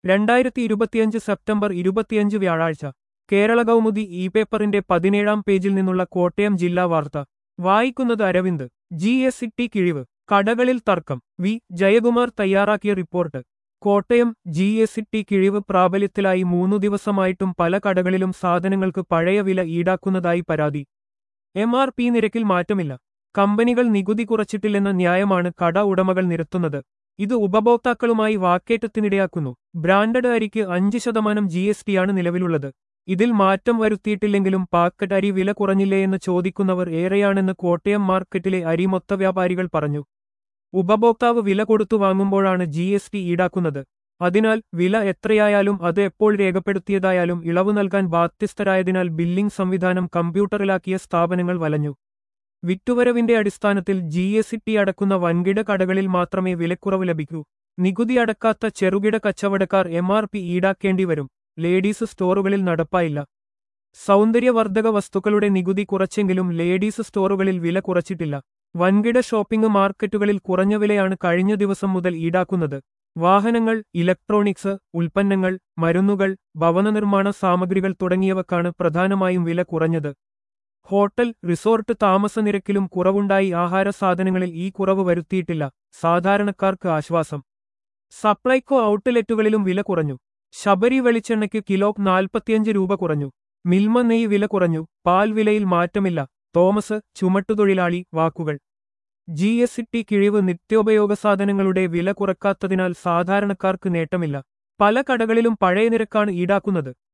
രണ്ടായിരത്തി ഇരുപത്തിയഞ്ച് സെപ്റ്റംബർ ഇരുപത്തിയഞ്ച് വ്യാഴാഴ്ച കേരള കൗമുദി ഇ പേപ്പറിന്റെ പതിനേഴാം പേജിൽ നിന്നുള്ള കോട്ടയം ജില്ലാ വാർത്ത വായിക്കുന്നത് അരവിന്ദ് ജി എസ് ഇ ടി കിഴിവ് കടകളിൽ തർക്കം വി ജയകുമാർ തയ്യാറാക്കിയ report Kottayam G S T ടി കിഴിവ് പ്രാബല്യത്തിലായി മൂന്നു ദിവസമായിട്ടും പല കടകളിലും സാധനങ്ങൾക്ക് പഴയ വില ഈടാക്കുന്നതായി പരാതി എം ആർ പി നിരക്കിൽ മാറ്റമില്ല കമ്പനികൾ നികുതി കുറച്ചിട്ടില്ലെന്ന ന്യായമാണ് കട ഉടമകൾ നിരത്തുന്നത് ഇത് ഉപഭോക്താക്കളുമായി വാക്കേറ്റത്തിനിടയാക്കുന്നു ബ്രാൻഡഡ് അരിക്ക് അഞ്ച് ശതമാനം ജി എസ് ടിയാണ് നിലവിലുള്ളത് ഇതിൽ മാറ്റം വരുത്തിയിട്ടില്ലെങ്കിലും പാക്കറ്റ് അരി വില കുറഞ്ഞില്ലേയെന്ന് ചോദിക്കുന്നവർ ഏറെയാണെന്ന് കോട്ടയം മാർക്കറ്റിലെ അരി മൊത്ത വ്യാപാരികൾ പറഞ്ഞു ഉപഭോക്താവ് വില കൊടുത്തു വാങ്ങുമ്പോഴാണ് ജി എസ് ടി ഈടാക്കുന്നത് അതിനാൽ വില എത്രയായാലും അത് എപ്പോൾ രേഖപ്പെടുത്തിയതായാലും ഇളവ് നൽകാൻ ബാധ്യസ്ഥരായതിനാൽ ബില്ലിംഗ് സംവിധാനം കമ്പ്യൂട്ടറിലാക്കിയ സ്ഥാപനങ്ങൾ വലഞ്ഞു വിറ്റുവരവിന്റെ അടിസ്ഥാനത്തിൽ ജി എസ് ടി അടക്കുന്ന വൻകിട കടകളിൽ മാത്രമേ വിലക്കുറവ് ലഭിക്കൂ നികുതി അടക്കാത്ത ചെറുകിട കച്ചവടക്കാർ എം ആർ പി ഈടാക്കേണ്ടി വരും ലേഡീസ് സ്റ്റോറുകളിൽ നടപ്പായില്ല സൗന്ദര്യവർദ്ധക വസ്തുക്കളുടെ നികുതി കുറച്ചെങ്കിലും ലേഡീസ് സ്റ്റോറുകളിൽ വില കുറച്ചിട്ടില്ല വൻകിട ഷോപ്പിംഗ് മാർക്കറ്റുകളിൽ കുറഞ്ഞ വിലയാണ് കഴിഞ്ഞ ദിവസം മുതൽ ഈടാക്കുന്നത് വാഹനങ്ങൾ ഇലക്ട്രോണിക്സ് ഉൽപ്പന്നങ്ങൾ മരുന്നുകൾ ഭവന നിർമ്മാണ സാമഗ്രികൾ തുടങ്ങിയവക്കാണ് പ്രധാനമായും വില കുറഞ്ഞത് ഹോട്ടൽ റിസോർട്ട് താമസ നിരക്കിലും കുറവുണ്ടായി ആഹാര സാധനങ്ങളിൽ ഈ കുറവ് വരുത്തിയിട്ടില്ല സാധാരണക്കാർക്ക് ആശ്വാസം സപ്ലൈകോ ഔട്ട്ലെറ്റുകളിലും വില കുറഞ്ഞു ശബരി വെളിച്ചെണ്ണയ്ക്ക് കിലോ നാൽപ്പത്തിയഞ്ച് രൂപ കുറഞ്ഞു മിൽമ നെയ്യ് വില കുറഞ്ഞു പാൽ വിലയിൽ മാറ്റമില്ല തോമസ് ചുമട്ടുതൊഴിലാളി വാക്കുകൾ ജി എസ് ടി കിഴിവ് നിത്യോപയോഗ സാധനങ്ങളുടെ വില കുറക്കാത്തതിനാൽ സാധാരണക്കാർക്ക് നേട്ടമില്ല പല കടകളിലും പഴയ നിരക്കാണ് ഈടാക്കുന്നത്